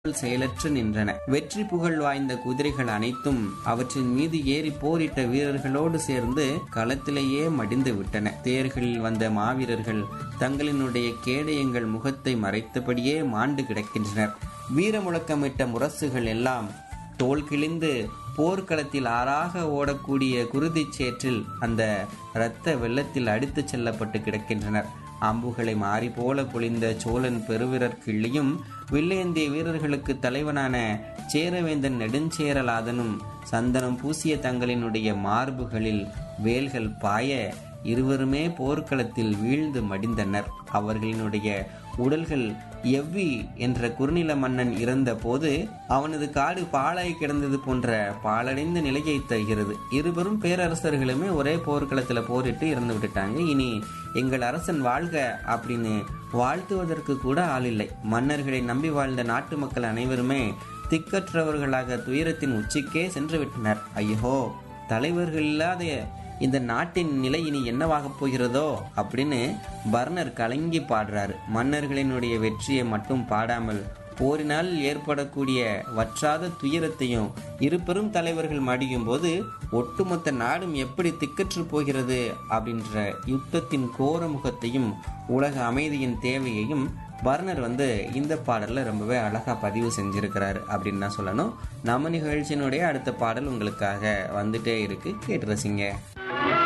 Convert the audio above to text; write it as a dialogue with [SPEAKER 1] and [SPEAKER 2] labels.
[SPEAKER 1] செயலற்று நின்றன வெற்றி புகழ் வாய்ந்த குதிரைகள் அனைத்தும் அவற்றின் மீது ஏறி போரிட்ட வீரர்களோடு சேர்ந்து களத்திலேயே மடிந்து விட்டன தேர்களில் வந்த மாவீரர்கள் தங்களினுடைய கேடயங்கள் முகத்தை மறைத்தபடியே மாண்டு கிடக்கின்றனர் வீர முழக்கமிட்ட முரசுகள் எல்லாம் தோல் கிழிந்து போர்க்களத்தில் ஆறாக ஓடக்கூடிய குருதிச் சேற்றில் அந்த இரத்த வெள்ளத்தில் அடித்துச் செல்லப்பட்டு கிடக்கின்றனர் அம்புகளை மாறி போல பொழிந்த சோழன் பெருவீரர் கிள்ளியும் வில்லேந்திய வீரர்களுக்கு தலைவனான சேரவேந்தன் நெடுஞ்சேரலாதனும் சந்தனம் பூசிய தங்களினுடைய மார்புகளில் வேல்கள் பாய இருவருமே போர்க்களத்தில் வீழ்ந்து மடிந்தனர் அவர்களினுடைய உடல்கள் எவ்வி என்ற குறுநில மன்னன் இறந்த போது அவனது காடு பாழாய் கிடந்தது போன்ற பாழடைந்த நிலையை தருகிறது இருவரும் பேரரசர்களுமே ஒரே போர்க்களத்துல போரிட்டு இறந்து விட்டுட்டாங்க இனி எங்கள் அரசன் வாழ்க அப்படின்னு வாழ்த்துவதற்கு கூட ஆள் இல்லை மன்னர்களை நம்பி வாழ்ந்த நாட்டு மக்கள் அனைவருமே திக்கற்றவர்களாக துயரத்தின் உச்சிக்கே சென்று விட்டனர் ஐயோ தலைவர்கள் இல்லாத இந்த நாட்டின் நிலை இனி என்னவாகப் போகிறதோ அப்படின்னு பர்னர் கலங்கி பாடுறாரு மன்னர்களினுடைய வெற்றியை மட்டும் பாடாமல் போரினால் ஏற்படக்கூடிய வற்றாத துயரத்தையும் இரு பெரும் தலைவர்கள் மடியும் போது ஒட்டுமொத்த நாடும் எப்படி திக்கற்று போகிறது அப்படின்ற யுத்தத்தின் கோர முகத்தையும் உலக அமைதியின் தேவையையும் பர்னர் வந்து இந்த பாடல்ல ரொம்பவே அழகா பதிவு செஞ்சிருக்கிறாரு அப்படின்னு தான் சொல்லணும் நம்ம நிகழ்ச்சியினுடைய அடுத்த பாடல் உங்களுக்காக வந்துட்டே இருக்கு கேட்டு ரசிங்க